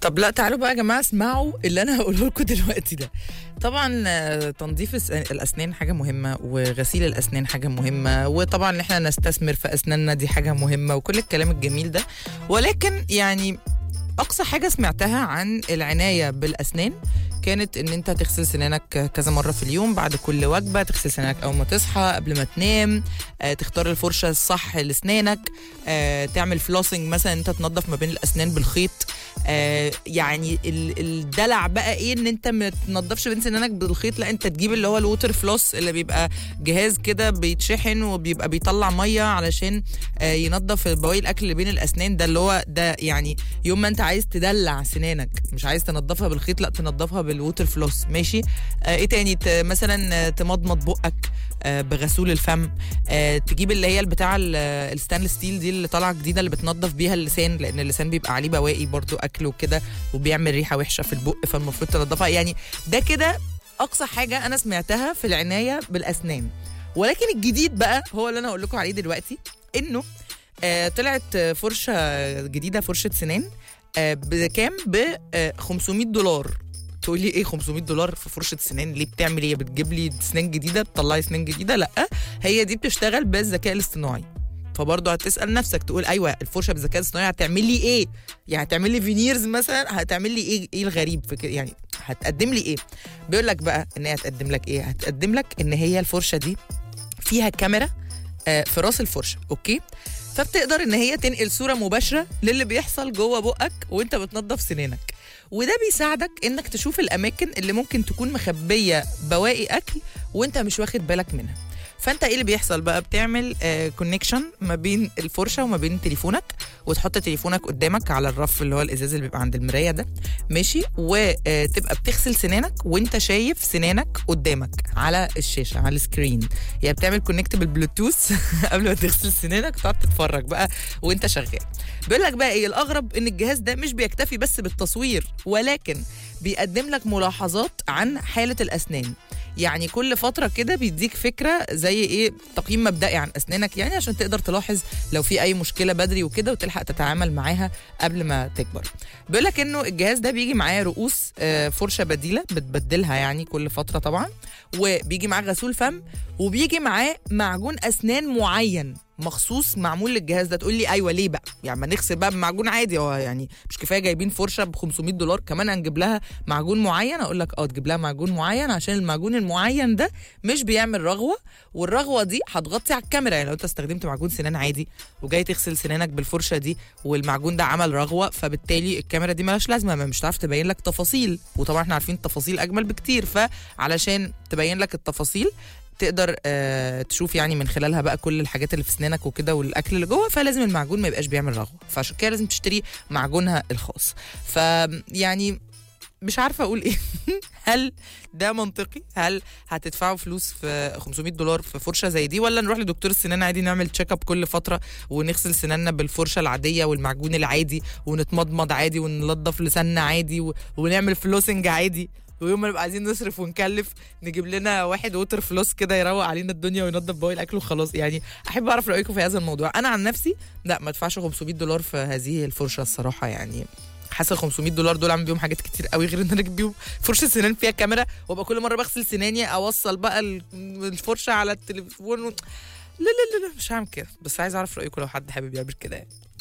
طب لا تعالوا بقى يا جماعه اسمعوا اللي انا هقوله لكم دلوقتي ده طبعا آه، تنظيف الس- الاسنان حاجه مهمه وغسيل الاسنان حاجه مهمه وطبعا ان احنا نستثمر في اسناننا دي حاجه مهمه وكل الكلام الجميل ده ولكن يعني اقصى حاجه سمعتها عن العنايه بالاسنان كانت ان انت تغسل سنانك كذا مره في اليوم بعد كل وجبه تغسل سنانك اول ما تصحى قبل ما تنام آه، تختار الفرشه الصح لاسنانك آه، تعمل فلوسنج مثلا انت تنظف ما بين الاسنان بالخيط آه، يعني ال- الدلع بقى ايه ان انت ما تنضفش بين سنانك بالخيط لا انت تجيب اللي هو الووتر فلوس اللي بيبقى جهاز كده بيتشحن وبيبقى بيطلع ميه علشان آه، ينظف بواقي الاكل اللي بين الاسنان ده اللي هو ده يعني يوم ما انت عايز تدلع سنانك مش عايز تنضفها بالخيط لا تنضفها بالووتر فلوس ماشي آه، ايه تاني ت- مثلا آه، تمضمض بقك آه، بغسول الفم آه، تجيب اللي هي البتاع ال- الستانلس ستيل دي اللي طالعه جديده اللي بتنظف بيها اللسان لان اللسان بيبقى عليه بواقي برضو اكل وكده وبيعمل ريحه وحشه في البق فالمفروض تنظفها يعني ده كده اقصى حاجه انا سمعتها في العنايه بالاسنان ولكن الجديد بقى هو اللي انا هقول لكم عليه دلوقتي انه آه طلعت آه، فرشه جديده فرشه سنان آه بكام ب آه 500 دولار تقولي ايه 500 دولار في فرشه سنان ليه بتعمل ايه بتجيب لي سنان جديده بتطلعي سنان جديده لا هي دي بتشتغل بالذكاء الاصطناعي فبرضه هتسال نفسك تقول ايوه الفرشه بالذكاء الاصطناعي هتعمل لي ايه يعني هتعمل لي فينيرز مثلا هتعمل لي ايه ايه الغريب في كده يعني هتقدم لي ايه بيقول لك بقى ان هي هتقدم لك ايه هتقدم لك ان هي الفرشه دي فيها كاميرا آه، في راس الفرشه اوكي فبتقدر ان هي تنقل صوره مباشره للي بيحصل جوه بقك وانت بتنظف سنانك وده بيساعدك انك تشوف الاماكن اللي ممكن تكون مخبيه بواقي اكل وانت مش واخد بالك منها فانت ايه اللي بيحصل بقى بتعمل كونكشن ما بين الفرشه وما بين تليفونك وتحط تليفونك قدامك على الرف اللي هو الازاز اللي بيبقى عند المرايه ده ماشي وتبقى بتغسل سنانك وانت شايف سنانك قدامك على الشاشه على السكرين يعني بتعمل كونكت بالبلوتوث قبل ما تغسل سنانك تقعد تتفرج بقى وانت شغال بيقول لك بقى ايه الاغرب ان الجهاز ده مش بيكتفي بس بالتصوير ولكن بيقدم لك ملاحظات عن حاله الاسنان يعني كل فتره كده بيديك فكره زي ايه تقييم مبدئي عن اسنانك يعني عشان تقدر تلاحظ لو في اي مشكله بدري وكده وتلحق تتعامل معاها قبل ما تكبر بيقول لك انه الجهاز ده بيجي معاه رؤوس آه، فرشه بديله بتبدلها يعني كل فتره طبعا وبيجي معاه غسول فم وبيجي معاه معجون اسنان معين مخصوص معمول للجهاز ده تقول لي ايوه ليه بقى يعني ما نغسل بقى بمعجون عادي هو يعني مش كفايه جايبين فرشه ب 500 دولار كمان هنجيب لها معجون معين اقول لك اه تجيب لها معجون معين عشان المعجون المعين ده مش بيعمل رغوه والرغوه دي هتغطي على الكاميرا يعني لو انت استخدمت معجون سنان عادي وجاي تغسل سنانك بالفرشه دي والمعجون ده عمل رغوه فبالتالي الكاميرا دي مالهاش لازمه ما مش هتعرف تبين لك تفاصيل وطبعا احنا عارفين التفاصيل اجمل بكتير فعلشان تبين لك التفاصيل تقدر آه تشوف يعني من خلالها بقى كل الحاجات اللي في اسنانك وكده والاكل اللي جوه فلازم المعجون ما يبقاش بيعمل رغوه فعشان كده لازم تشتري معجونها الخاص فيعني مش عارفه اقول ايه هل ده منطقي هل هتدفعوا فلوس في 500 دولار في فرشه زي دي ولا نروح لدكتور السنان عادي نعمل تشيك اب كل فتره ونغسل سناننا بالفرشه العاديه والمعجون العادي ونتمضمض عادي وننضف لساننا عادي و... ونعمل فلوسنج عادي ويوم ما نبقى عايزين نصرف ونكلف نجيب لنا واحد ووتر فلوس كده يروق علينا الدنيا وينضف بواقي الاكل وخلاص يعني احب اعرف رايكم في هذا الموضوع انا عن نفسي لا ما ادفعش 500 دولار في هذه الفرشه الصراحه يعني حاسه 500 دولار دول اعمل بيهم حاجات كتير قوي غير ان انا اجيب بيهم فرشه سنان فيها كاميرا وابقى كل مره بغسل سناني اوصل بقى ال- الفرشه على التليفون و... لا لا لا لا مش هعمل كده بس عايز اعرف رايكم لو حد حابب يعمل كده يعني